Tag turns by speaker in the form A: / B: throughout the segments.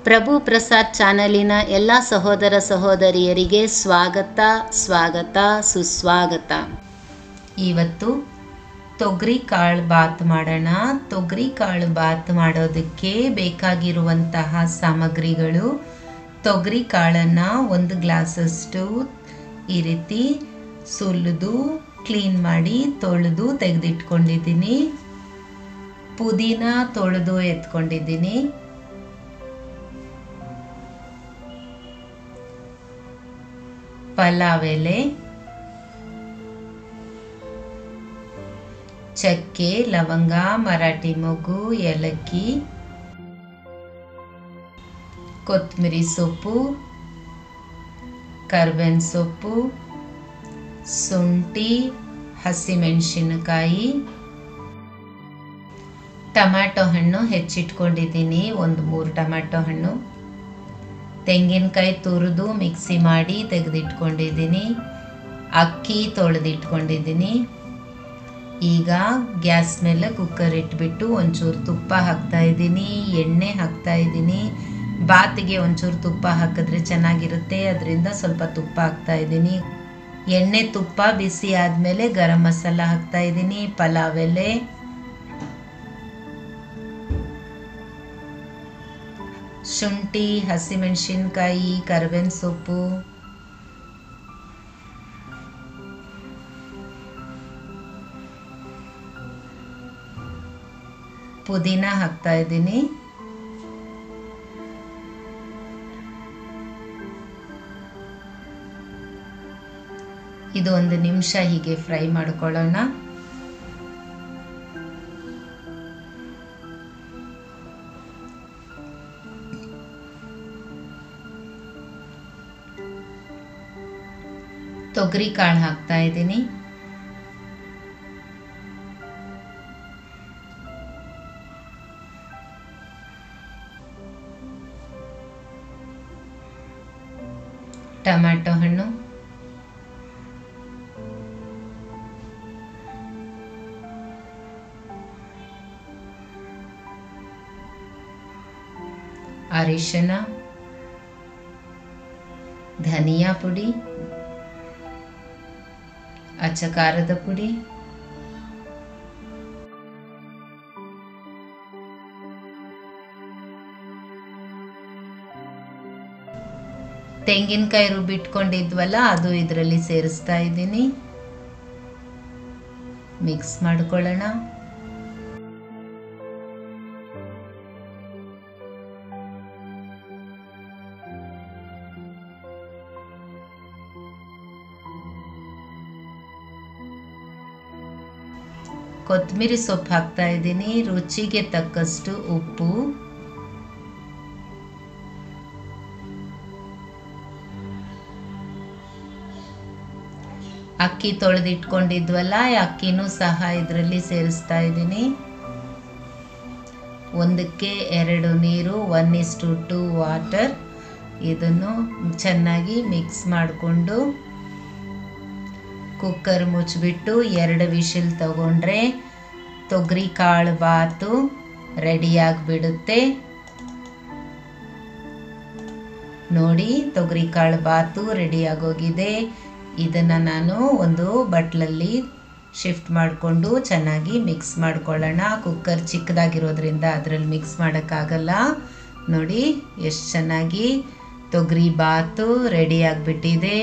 A: ಪ್ರಭು ಪ್ರಸಾದ್ ಚಾನಲಿನ ಎಲ್ಲ ಸಹೋದರ ಸಹೋದರಿಯರಿಗೆ ಸ್ವಾಗತ ಸ್ವಾಗತ ಸುಸ್ವಾಗತ ಇವತ್ತು ತೊಗರಿ ಕಾಳು ಬಾತ್ ಮಾಡೋಣ ತೊಗರಿ ಕಾಳು ಬಾತ್ ಮಾಡೋದಕ್ಕೆ ಬೇಕಾಗಿರುವಂತಹ ಸಾಮಗ್ರಿಗಳು ತೊಗರಿ ಕಾಳನ್ನು ಒಂದು ಗ್ಲಾಸಷ್ಟು ಈ ರೀತಿ ಸುಲಿದು ಕ್ಲೀನ್ ಮಾಡಿ ತೊಳೆದು ತೆಗೆದಿಟ್ಕೊಂಡಿದ್ದೀನಿ ಪುದೀನ ತೊಳೆದು ಎತ್ಕೊಂಡಿದ್ದೀನಿ ಪಲಾವ್ ಎಲೆ ಚಕ್ಕೆ ಲವಂಗ ಮರಾಠಿ ಮೊಗ್ಗು ಏಲಕ್ಕಿ ಕೊತ್ತಂಬರಿ ಸೊಪ್ಪು ಕರ್ಬೇವಿನ ಸೊಪ್ಪು ಶುಂಠಿ ಹಸಿಮೆಣಸಿನಕಾಯಿ ಟೊಮ್ಯಾಟೊ ಹಣ್ಣು ಹೆಚ್ಚಿಟ್ಕೊಂಡಿದ್ದೀನಿ ಒಂದು ಮೂರು ಟೊಮ್ಯಾಟೊ ಹಣ್ಣು ತೆಂಗಿನಕಾಯಿ ತುರಿದು ಮಿಕ್ಸಿ ಮಾಡಿ ತೆಗೆದಿಟ್ಕೊಂಡಿದ್ದೀನಿ ಅಕ್ಕಿ ತೊಳೆದಿಟ್ಕೊಂಡಿದ್ದೀನಿ ಈಗ ಗ್ಯಾಸ್ ಮೇಲೆ ಕುಕ್ಕರ್ ಇಟ್ಬಿಟ್ಟು ಒಂಚೂರು ತುಪ್ಪ ಹಾಕ್ತಾ ಇದ್ದೀನಿ ಎಣ್ಣೆ ಹಾಕ್ತಾ ಇದ್ದೀನಿ ಬಾತಿಗೆ ಒಂಚೂರು ತುಪ್ಪ ಹಾಕಿದ್ರೆ ಚೆನ್ನಾಗಿರುತ್ತೆ ಅದರಿಂದ ಸ್ವಲ್ಪ ತುಪ್ಪ ಹಾಕ್ತಾ ಇದ್ದೀನಿ ಎಣ್ಣೆ ತುಪ್ಪ ಬಿಸಿ ಆದಮೇಲೆ ಗರಂ ಮಸಾಲ ಹಾಕ್ತಾ ಇದ್ದೀನಿ ಪಲಾವ್ ಎಲೆ ಶುಂಠಿ ಹಸಿಮೆಣಸಿನ್ಕಾಯಿ ಕರಿಬೇವಿನ ಸೊಪ್ಪು ಪುದೀನ ಹಾಕ್ತಾ ಇದ್ದೀನಿ ಇದು ಒಂದು ನಿಮಿಷ ಹೀಗೆ ಫ್ರೈ ಮಾಡ್ಕೊಳ್ಳೋಣ ತೊಗರಿ ಕಾಳು ಹಾಕ್ತಾ ಇದ್ದೀನಿ ಟೊಮ್ಯಾಟೊ ಹಣ್ಣು ಅರಿಶಿನ ಧನಿಯಾ ಪುಡಿ ಅಚ್ಚ ಖಾರದ ಪುಡಿ ತೆಂಗಿನಕಾಯಿ ರುಬ್ಬಿಟ್ಕೊಂಡಿದ್ವಲ್ಲ ಅದು ಇದರಲ್ಲಿ ಸೇರಿಸ್ತಾ ಇದ್ದೀನಿ ಮಿಕ್ಸ್ ಮಾಡ್ಕೊಳ್ಳೋಣ ಕೊತ್ತಂಬರಿ ಸೊಪ್ಪು ಹಾಕ್ತಾ ಇದ್ದೀನಿ ರುಚಿಗೆ ತಕ್ಕಷ್ಟು ಉಪ್ಪು ಅಕ್ಕಿ ತೊಳೆದಿಟ್ಕೊಂಡಿದ್ವಲ್ಲ ಅಕ್ಕಿನೂ ಸಹ ಇದರಲ್ಲಿ ಸೇರಿಸ್ತಾ ಇದ್ದೀನಿ ಒಂದಕ್ಕೆ ಎರಡು ನೀರು ಒನ್ ಇಸ್ಟು ಟು ವಾಟರ್ ಇದನ್ನು ಚೆನ್ನಾಗಿ ಮಿಕ್ಸ್ ಮಾಡಿಕೊಂಡು ಕುಕ್ಕರ್ ಮುಚ್ಚಿಬಿಟ್ಟು ಎರಡು ವಿಶಿಲ್ ತಗೊಂಡ್ರೆ ತೊಗರಿ ಕಾಳು ಬಾತು ರೆಡಿಯಾಗಿಬಿಡುತ್ತೆ ನೋಡಿ ತೊಗರಿ ಕಾಳು ಬಾತು ರೆಡಿಯಾಗೋಗಿದೆ ಇದನ್ನು ನಾನು ಒಂದು ಬಟ್ಲಲ್ಲಿ ಶಿಫ್ಟ್ ಮಾಡಿಕೊಂಡು ಚೆನ್ನಾಗಿ ಮಿಕ್ಸ್ ಮಾಡ್ಕೊಳ್ಳೋಣ ಕುಕ್ಕರ್ ಚಿಕ್ಕದಾಗಿರೋದ್ರಿಂದ ಅದರಲ್ಲಿ ಮಿಕ್ಸ್ ಮಾಡೋಕ್ಕಾಗಲ್ಲ ನೋಡಿ ಎಷ್ಟು ಚೆನ್ನಾಗಿ ತೊಗರಿ ಬಾತು ರೆಡಿ ಆಗಿಬಿಟ್ಟಿದೆ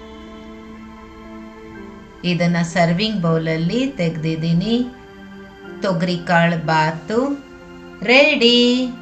A: ಇದನ್ನು ಸರ್ವಿಂಗ್ ಬೌಲಲ್ಲಿ ತೆಗೆದಿದ್ದೀನಿ ತೊಗರಿ ಕಾಳು ಬಾತು ರೆಡಿ